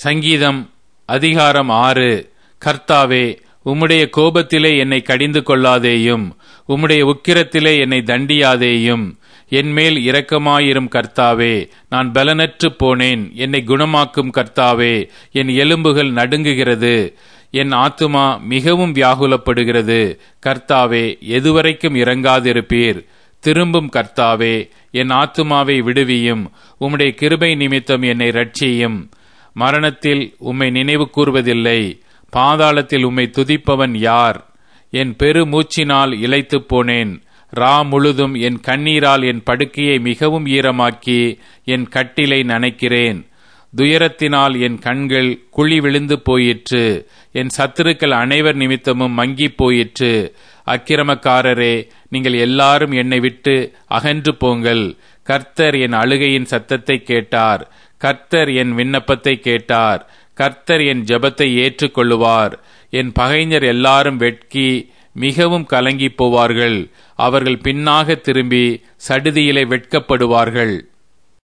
சங்கீதம் அதிகாரம் ஆறு கர்த்தாவே உம்முடைய கோபத்திலே என்னை கடிந்து கொள்ளாதேயும் உம்முடைய உக்கிரத்திலே என்னை தண்டியாதேயும் என்மேல் இரக்கமாயிரும் கர்த்தாவே நான் பலனற்று போனேன் என்னை குணமாக்கும் கர்த்தாவே என் எலும்புகள் நடுங்குகிறது என் ஆத்துமா மிகவும் வியாகுலப்படுகிறது கர்த்தாவே எதுவரைக்கும் இறங்காதிருப்பீர் திரும்பும் கர்த்தாவே என் ஆத்துமாவை விடுவியும் உம்முடைய கிருபை நிமித்தம் என்னை ரட்சியும் மரணத்தில் உம்மை நினைவு கூறுவதில்லை பாதாளத்தில் உம்மை துதிப்பவன் யார் என் பெரு மூச்சினால் இழைத்துப் போனேன் ரா முழுதும் என் கண்ணீரால் என் படுக்கையை மிகவும் ஈரமாக்கி என் கட்டிலை நனைக்கிறேன் துயரத்தினால் என் கண்கள் குழி விழுந்து போயிற்று என் சத்துருக்கள் அனைவர் நிமித்தமும் மங்கி போயிற்று அக்கிரமக்காரரே நீங்கள் எல்லாரும் என்னை விட்டு அகன்று போங்கள் கர்த்தர் என் அழுகையின் சத்தத்தை கேட்டார் கர்த்தர் என் விண்ணப்பத்தை கேட்டார் கர்த்தர் என் ஜெபத்தை ஏற்றுக்கொள்ளுவார் என் பகைஞர் எல்லாரும் வெட்கி மிகவும் கலங்கி போவார்கள் அவர்கள் பின்னாக திரும்பி சடுதியிலே வெட்கப்படுவார்கள்